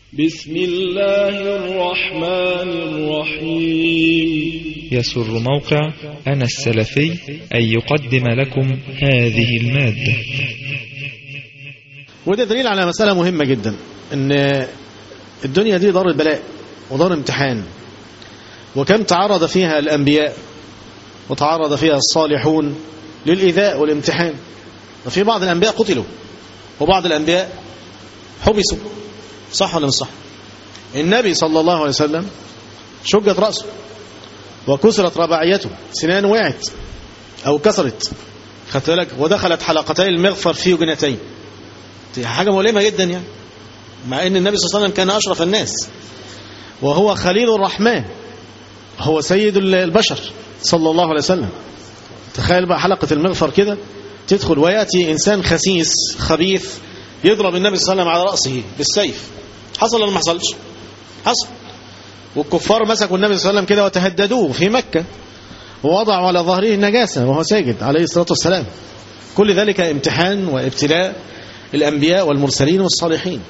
بسم الله الرحمن الرحيم يسر موقع أنا السلفي أن يقدم لكم هذه المادة وده دليل على مسألة مهمة جدا ان الدنيا دي دار البلاء ودار امتحان وكم تعرض فيها الأنبياء وتعرض فيها الصالحون للإيذاء والامتحان وفي بعض الأنبياء قتلوا وبعض الأنبياء حبسوا صح ولا مش صح النبي صلى الله عليه وسلم شجت رأسه وكسرت رباعيته سنان وقعت أو كسرت خدت بالك ودخلت حلقتي المغفر في جنتين دي حاجة مؤلمة جدا يعني مع ان النبي صلى الله عليه وسلم كان أشرف الناس وهو خليل الرحمن هو سيد البشر صلى الله عليه وسلم تخيل بقى حلقة المغفر كده تدخل ويأتي إنسان خسيس خبيث يضرب النبي صلى الله عليه وسلم على رأسه بالسيف حصل ولا ما حصلش حصل والكفار مسكوا النبي صلى الله عليه وسلم كده وتهددوه في مكة ووضعوا على ظهره النجاسة وهو ساجد عليه الصلاة والسلام كل ذلك امتحان وابتلاء الأنبياء والمرسلين والصالحين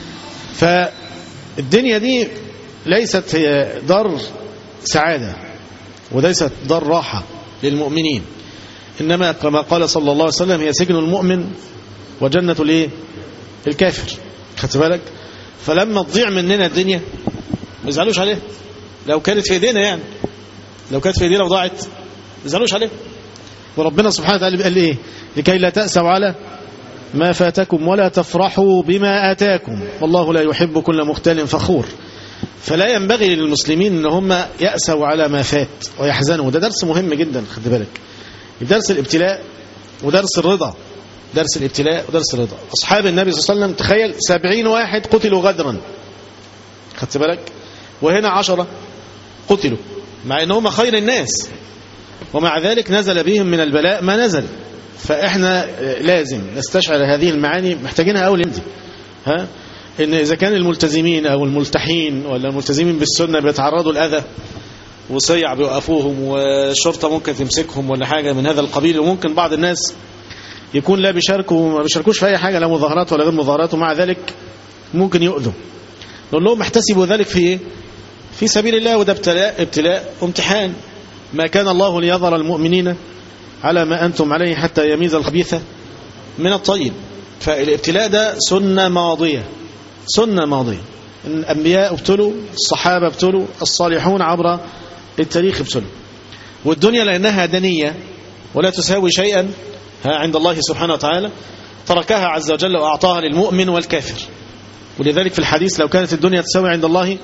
فالدنيا دي ليست هي دار سعادة وليست دار راحة للمؤمنين إنما كما قال صلى الله عليه وسلم هي سجن المؤمن وجنة الايه الكافر خدت بالك فلما تضيع مننا الدنيا ما يزعلوش عليها لو كانت في ايدينا يعني لو كانت في ايدينا وضاعت ما يزعلوش عليها وربنا سبحانه وتعالى قال ايه لكي لا تأسوا على ما فاتكم ولا تفرحوا بما آتاكم والله لا يحب كل مختال فخور فلا ينبغي للمسلمين ان هم يأسوا على ما فات ويحزنوا ده درس مهم جدا خد بالك درس الابتلاء ودرس الرضا درس الابتلاء ودرس الرضا أصحاب النبي صلى الله عليه وسلم تخيل سبعين واحد قتلوا غدرا خدت بالك وهنا عشرة قتلوا مع أنهم خير الناس ومع ذلك نزل بهم من البلاء ما نزل فإحنا لازم نستشعر هذه المعاني محتاجينها أول يمدي ها إن إذا كان الملتزمين أو الملتحين ولا الملتزمين بالسنة بيتعرضوا الأذى وصيع بيوقفوهم والشرطة ممكن تمسكهم ولا حاجة من هذا القبيل وممكن بعض الناس يكون لا بيشاركوا ما بيشاركوش في أي حاجة لا مظاهرات ولا غير مظاهرات ومع ذلك ممكن يؤذوا نقول لهم احتسبوا ذلك في إيه؟ في سبيل الله وده ابتلاء ابتلاء وامتحان ما كان الله ليظهر المؤمنين على ما أنتم عليه حتى يميز الخبيث من الطيب فالابتلاء ده سنة ماضية سنة ماضية الأنبياء ابتلوا الصحابة ابتلوا الصالحون عبر التاريخ ابتلوا والدنيا لأنها دنية ولا تساوي شيئا عند الله سبحانه وتعالى تركها عز وجل وأعطاها للمؤمن والكافر ولذلك في الحديث لو كانت الدنيا تساوي عند الله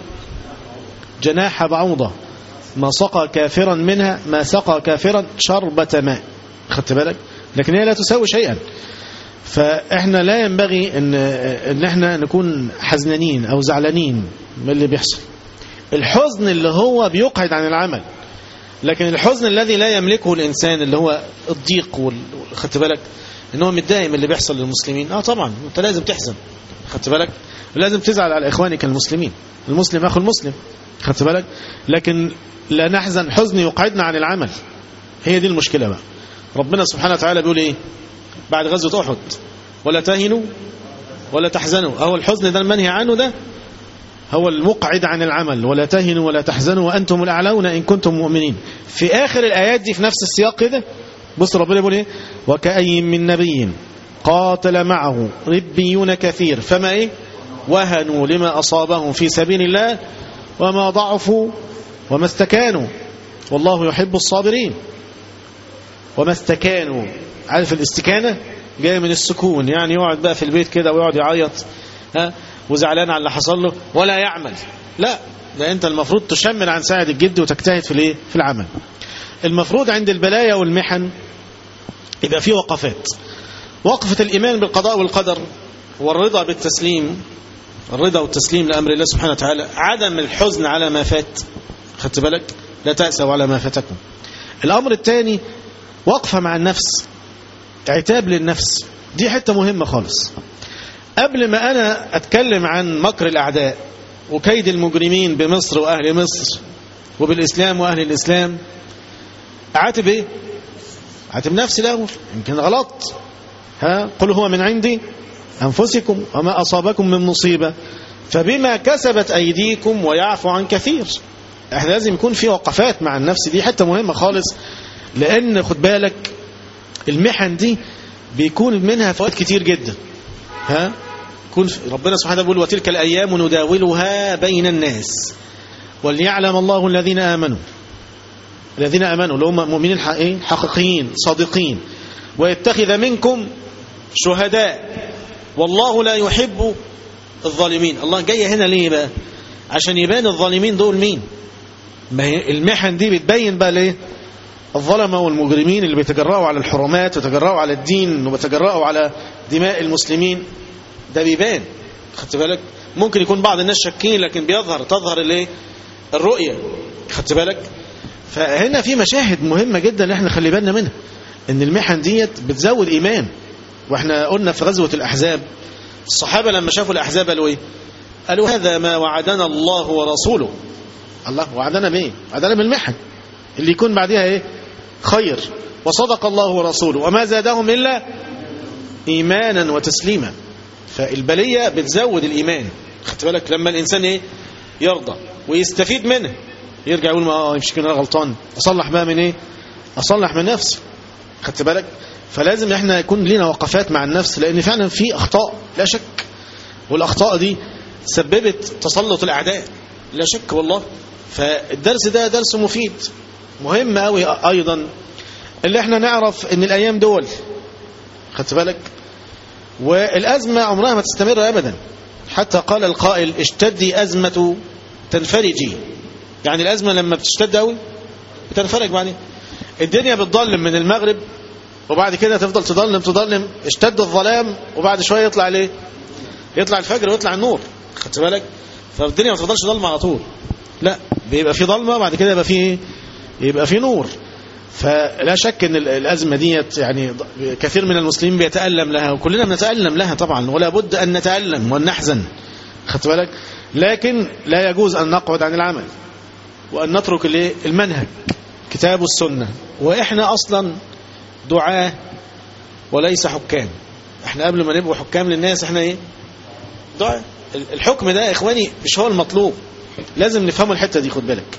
جناح بعوضة ما سقى كافرا منها ما سقى كافرا شربة ماء خدت بالك لكن هي لا تساوي شيئا فاحنا لا ينبغي ان ان احنا نكون حزنانين او زعلانين من اللي بيحصل الحزن اللي هو بيقعد عن العمل لكن الحزن الذي لا يملكه الانسان اللي هو الضيق خدت بالك ان هو متضايق من اللي بيحصل للمسلمين اه طبعا انت لازم تحزن خدت بالك لازم تزعل على اخوانك المسلمين المسلم اخو المسلم خدت بالك لكن لا نحزن حزن يقعدنا عن العمل هي دي المشكله بقى ربنا سبحانه وتعالى بيقول ايه بعد غزوه احد ولا تهنوا ولا تحزنوا اهو الحزن ده المنهي عنه ده هو المقعد عن العمل ولا تهنوا ولا تحزنوا وأنتم الأعلون إن كنتم مؤمنين في آخر الآيات دي في نفس السياق كده بص ربنا يقول إيه وكأي من نبي قاتل معه ربيون كثير فما إيه وهنوا لما أصابهم في سبيل الله وما ضعفوا وما استكانوا والله يحب الصابرين وما استكانوا عارف الاستكانة جاية من السكون يعني يقعد بقى في البيت كده ويقعد يعيط ها وزعلان على اللي حصل له ولا يعمل لا ده انت المفروض تشمل عن ساعد الجد وتجتهد في الايه في العمل المفروض عند البلايا والمحن يبقى في وقفات وقفة الإيمان بالقضاء والقدر والرضا بالتسليم الرضا والتسليم لأمر الله سبحانه وتعالى عدم الحزن على ما فات خدت بالك لا تأسوا على ما فاتكم الأمر الثاني وقفة مع النفس عتاب للنفس دي حتة مهمة خالص قبل ما أنا أتكلم عن مكر الأعداء وكيد المجرمين بمصر وأهل مصر وبالإسلام وأهل الإسلام أعاتب إيه أعاتب نفسي الأول يمكن غلط ها قل هو من عندي أنفسكم وما أصابكم من مصيبة فبما كسبت أيديكم ويعفو عن كثير احنا لازم يكون في وقفات مع النفس دي حتة مهمة خالص لأن خد بالك المحن دي بيكون منها فوائد كتير جدا ها يكون ربنا سبحانه بيقول وتلك الأيام نداولها بين الناس وليعلم الله الذين آمنوا الذين آمنوا اللي هم مؤمنين حقيقيين صادقين ويتخذ منكم شهداء والله لا يحب الظالمين الله جاي هنا ليه بقى عشان يبان الظالمين دول مين ما هي المحن دي بتبين بقى ليه الظلمة والمجرمين اللي بيتجرأوا على الحرمات ويتجرأوا على الدين وبيتجرأوا على دماء المسلمين ده بيبان خدت بالك ممكن يكون بعض الناس شاكين لكن بيظهر تظهر الايه الرؤية خدت بالك فهنا في مشاهد مهمة جدا احنا خلي بالنا منها ان المحن ديت بتزود ايمان واحنا قلنا في غزوة الاحزاب الصحابة لما شافوا الاحزاب قالوا ايه قالوا هذا ما وعدنا الله ورسوله الله وعدنا بايه وعدنا بالمحن اللي يكون بعدها ايه خير وصدق الله ورسوله وما زادهم الا ايمانا وتسليما فالبلية بتزود الايمان خدت بالك لما الانسان ايه يرضى ويستفيد منه يرجع يقول ما اه يمشي كده غلطان اصلح بقى من ايه اصلح من نفسي خدت بالك فلازم احنا يكون لنا وقفات مع النفس لان فعلا في اخطاء لا شك والاخطاء دي سببت تسلط الاعداء لا شك والله فالدرس ده درس مفيد مهم قوي ايضا اللي احنا نعرف ان الايام دول خدت بالك والازمه عمرها ما تستمر ابدا حتى قال القائل اشتدي ازمه تنفرجي يعني الازمه لما بتشتد قوي بتنفرج بعدين الدنيا بتضلم من المغرب وبعد كده تفضل تضلم تضلم اشتد الظلام وبعد شويه يطلع ليه يطلع الفجر ويطلع النور خدت بالك فالدنيا ما تفضلش ضلمه على طول لا بيبقى في ضلمه بعد كده يبقى في يبقى في نور فلا شك ان الازمه ديت يعني كثير من المسلمين بيتالم لها وكلنا بنتالم لها طبعا ولا بد ان نتالم وان نحزن خدت بالك لكن لا يجوز ان نقعد عن العمل وان نترك المنهج كتاب السنه واحنا اصلا دعاه وليس حكام احنا قبل ما نبقى حكام للناس احنا ايه دعاء الحكم ده يا اخواني مش هو المطلوب لازم نفهموا الحته دي خد بالك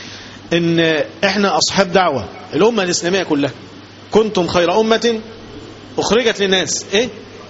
ان احنا اصحاب دعوه الامه الاسلاميه كلها كنتم خير امه اخرجت للناس ايه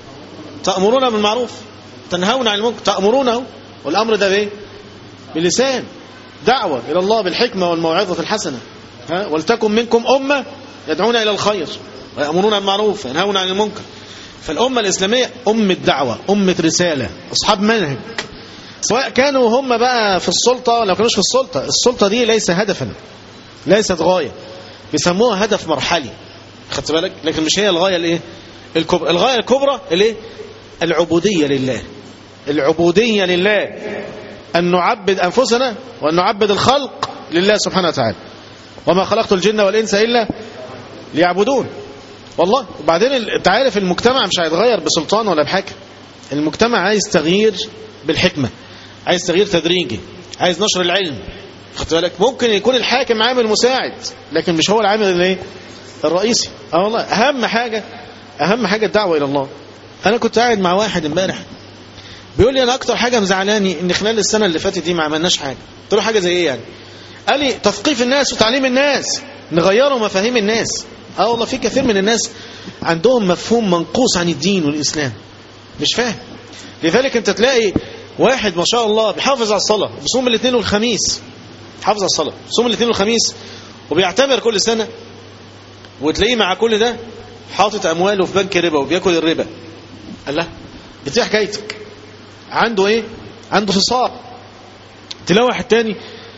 تامرون بالمعروف تنهون عن المنكر تامرونه والامر ده بايه باللسان دعوه الى الله بالحكمه والموعظه الحسنه ها ولتكن منكم امه يدعون الى الخير ويامرون بالمعروف وينهون عن المنكر فالامه الاسلاميه امه دعوه امه رساله اصحاب منهج سواء كانوا هم بقى في السلطة ولا ما كانوش في السلطة السلطة دي ليس هدفا ليست غاية بيسموها هدف مرحلي خدت بالك لكن مش هي الغاية الايه الكبرى الغاية الكبرى الايه العبودية لله العبودية لله أن نعبد أنفسنا وأن نعبد الخلق لله سبحانه وتعالى وما خلقت الجن والإنس إلا ليعبدون والله وبعدين انت عارف المجتمع مش هيتغير بسلطان ولا بحاكم المجتمع عايز تغيير بالحكمة عايز تغيير تدريجي عايز نشر العلم خدت بالك ممكن يكون الحاكم عامل مساعد لكن مش هو العامل الايه الرئيسي اه والله اهم حاجه اهم حاجه الدعوه الى الله انا كنت قاعد مع واحد امبارح بيقول لي انا اكتر حاجه مزعلاني ان خلال السنه اللي فاتت دي ما عملناش حاجه قلت له حاجه زي ايه يعني قال لي تثقيف الناس وتعليم الناس نغيروا مفاهيم الناس اه والله في كثير من الناس عندهم مفهوم منقوص عن الدين والاسلام مش فاهم لذلك انت تلاقي واحد ما شاء الله بيحافظ على الصلاة بيصوم الاثنين والخميس حافظ على الصلاة بيصوم الاثنين والخميس وبيعتمر كل سنة وتلاقيه مع كل ده حاطط أمواله في بنك ربا وبياكل الربا قال له دي حكايتك عنده ايه عنده فصال تلاقي واحد تاني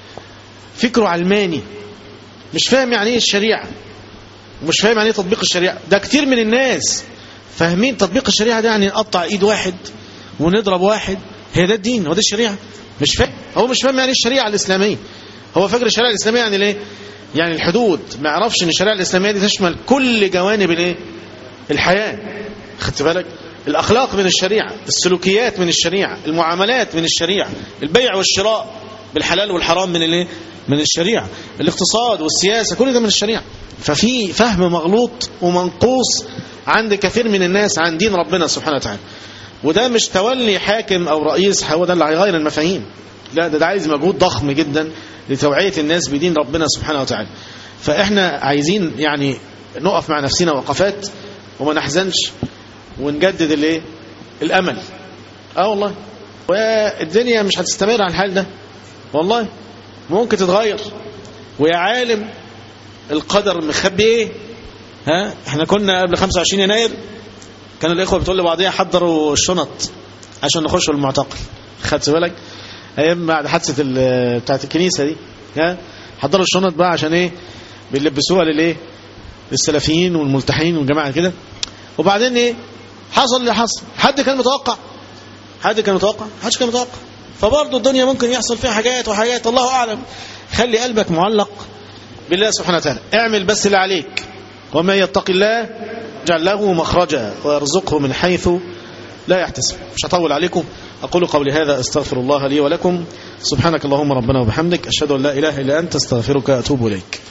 فكره علماني مش فاهم يعني ايه الشريعة ومش فاهم يعني ايه تطبيق الشريعة ده كتير من الناس فاهمين تطبيق الشريعة ده يعني نقطع ايد واحد ونضرب واحد هي ده الدين هو ده الشريعة مش فاهم هو مش فاهم يعني الشريعة الإسلامية هو فاكر الشريعة الإسلامية يعني ليه يعني الحدود ما يعرفش ان الشريعة الإسلامية دي تشمل كل جوانب الايه الحياة خدت بالك الأخلاق من الشريعة السلوكيات من الشريعة المعاملات من الشريعة البيع والشراء بالحلال والحرام من الايه من الشريعة الاقتصاد والسياسة كل ده من الشريعة ففي فهم مغلوط ومنقوص عند كثير من الناس عن دين ربنا سبحانه وتعالى وده مش تولي حاكم أو رئيس هو ده اللي هيغير المفاهيم لا ده, ده عايز مجهود ضخم جدا لتوعية الناس بدين ربنا سبحانه وتعالى فإحنا عايزين يعني نقف مع نفسنا وقفات وما نحزنش ونجدد الايه الأمل اه والله والدنيا مش هتستمر على الحال ده والله ممكن تتغير ويا عالم القدر مخبي ايه ها احنا كنا قبل 25 يناير كان الاخوه بتقول لبعضيها حضروا الشنط عشان نخشوا المعتقل خدت بالك ايام بعد حادثه بتاعت الكنيسه دي ها حضروا الشنط بقى عشان ايه بيلبسوها للايه للسلفيين والملتحين والجماعه كده وبعدين ايه حصل اللي حصل حد كان متوقع حد كان متوقع حدش كان متوقع فبرضه الدنيا ممكن يحصل فيها حاجات وحاجات الله اعلم خلي قلبك معلق بالله سبحانه وتعالى اعمل بس اللي عليك وما يتقي الله يجعل له مخرجا ويرزقه من حيث لا يحتسب مش هطول عليكم أقول قولي هذا أستغفر الله لي ولكم سبحانك اللهم ربنا وبحمدك أشهد أن لا إله إلا أنت استغفرك أتوب إليك